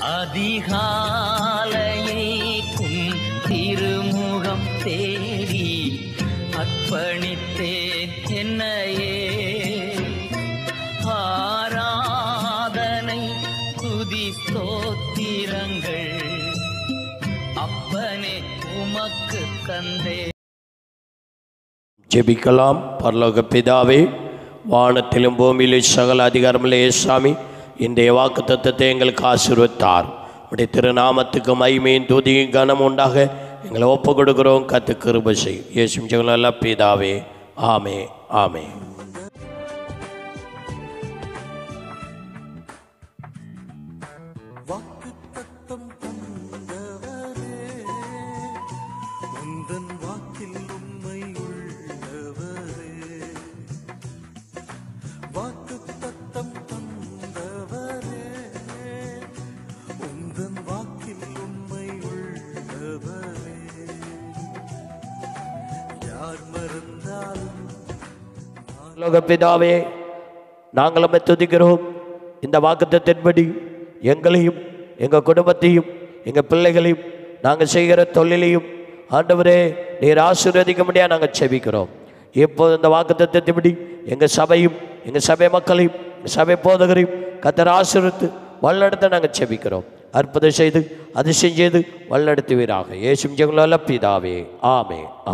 அதிகாலையைக்கும் திருமுகம் தேடி அர்ப்பணித்தேன் என்னையே ஆராதனை துதி ஸ்தோத்திரங்கள் அப்பனே உமக்கு தந்தே ஜெபிக்கலாம் பரலோக பிதாவே வானத்திலும் பூமியிலும் சகல அதிகாரமுள்ள இயேசுசாமி இன்றைய வாக்கு தத்துவத்தை எங்களுக்கு ஆசீர்வத்தார் உடைய திருநாமத்துக்கு மகிமையும் துதியும் கனம் உண்டாக எங்களை ஒப்பு கொடுக்கிறோம் கத்து கிருபை செய்யும் இயேசும் ஜெகலல்ல பிதாவே ஆமே ஆமே வாக்குத்தத்தம் தந்தவரே உந்தன் வாக்கில் உண்மை உள்ளவரே வாக்குத்தத்தம் தந்தவரே உந்தன் வாக்கில் உண்மை உள்ளவரே யார் மறந்தாலும் பரலோக பிதாவே நாங்கள் உம்மை துதிக்கிறோம் இந்த வாக்குத்தத்தின்படி எங்களையும் எங்கள் குடும்பத்தையும் எங்கள் பிள்ளைகளையும் நாங்கள் செய்கிற தொழிலையும் ஆண்டவரே நீர் ஆசீர்வதிக்க முடியாது நாங்கள் செபிக்கிறோம் இப்போது இந்த வாக்குத்தத்தின்படி எங்கள் சபையும் எங்கள் சபை மக்களையும் எங்கள் சபை போதகரையும் கத்தர் ஆசீர்வித்து வழிநடத்த நாங்கள் செபிக்கிறோம் அற்புதம் செய்து அதிசயம் செய்து வழிநடத்துவீராக இயேசும் ஜெகலால பிதாவே ஆமே